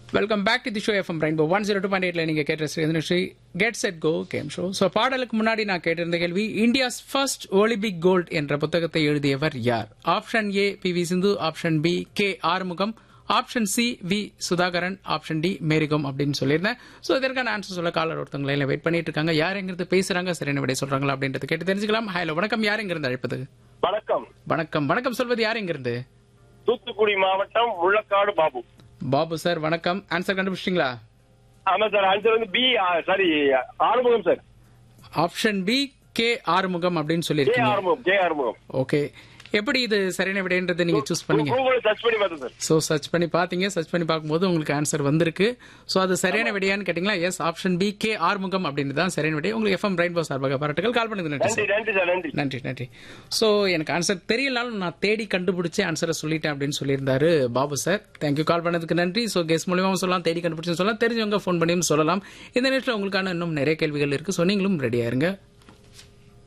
welcome back to the show FM rainbow one zero two point எயிட்ல நீங்க கேட்ட ஸ்ரீ get set go game show so பாடலுக்கு முன்னாடி நான் கேட்டிருந்த கேள்வி இந்தியாஸ் ஃபர்ஸ்ட் ஒலிம்பிக் கோல்ட் என்ற புத்தகத்தை எழுதியவர் யார் option A P V Sindhu option B K Arumugam option C V Sudhakaran option D Mary Kom அப்படின்னு சொல்லியிருந்தேன் ஸோ இதற்கான ஆன்சர் சொல்ல காலர் ஒருத்தவங்க லைன்ல வெயிட் பண்ணிட்டு இருக்காங்க யார் எங்கிறது பேசுறாங்க சரியான விடை சொல்றாங்களா அப்படின்றது கேட்டு தெரிஞ்சுக்கலாம் ஹலோ வணக்கம் யார் எங்கிருந்து அழைப்பது வணக்கம் வணக்கம் வணக்கம் சொல்வது யார் எங்கிருந்து தூத்துக்குடி மாவட்டம் முள்ளக்காடு பாபு பாபு சார் வணக்கம் ஆன்சர் கண்டுபிடிச்சிங்களா ஆமா சார் ஆன்சர் வந்து B sorry Arumugam sir option B K Arumugam அப்படின்னு கே சொல்லியிருக்கீங்க ஆறுமுகம் கே ஆறுமுகம் ஓகே எப்படி இது சரியான விடைன்றதை நீங்க சூஸ் பண்ணீங்க கூகுள் சர்ச் பண்ணி பார்த்தேன் சார் ஸோ சர்ச் பண்ணி பார்த்தீங்க சர்ச் பண்ணி பார்க்கும்போது உங்களுக்கு ஆன்சர் வந்திருக்கு ஸோ அது சரியான விடையான்னு கேட்டிங்களா yes option B K Arumugam அப்படின்னு தான் சரியான விடை உங்களுக்கு எஃப்எம் ரெயின்போ சார்பாக பாராட்டுகள் கால் பண்ணுங்க நன்றி நன்றி சார் நன்றி சார் நன்றி நன்றி நன்றி ஸோ எனக்கு ஆன்சர் தெரியலனாலும் நான் தேடி கண்டுபிடிச்சு ஆன்சரை சொல்லிட்டேன் அப்படின்னு சொல்லியிருந்தாரு பாபு சார் தேங்க்யூ கால் பண்ணதுக்கு நன்றி ஸோ கெஸ் மூலியமாகவும் சொல்லலாம் தேடி கண்டுபிடிச்சு சொல்லலாம் தெரிஞ்சவங்க ஃபோன் பண்ணியும் சொல்லலாம் இந்த நேரத்தில் உங்களுக்கான இன்னும் நிறைய கேள்விகள் இருக்கு ஸோ நீங்களும் ரெடியா இருங்க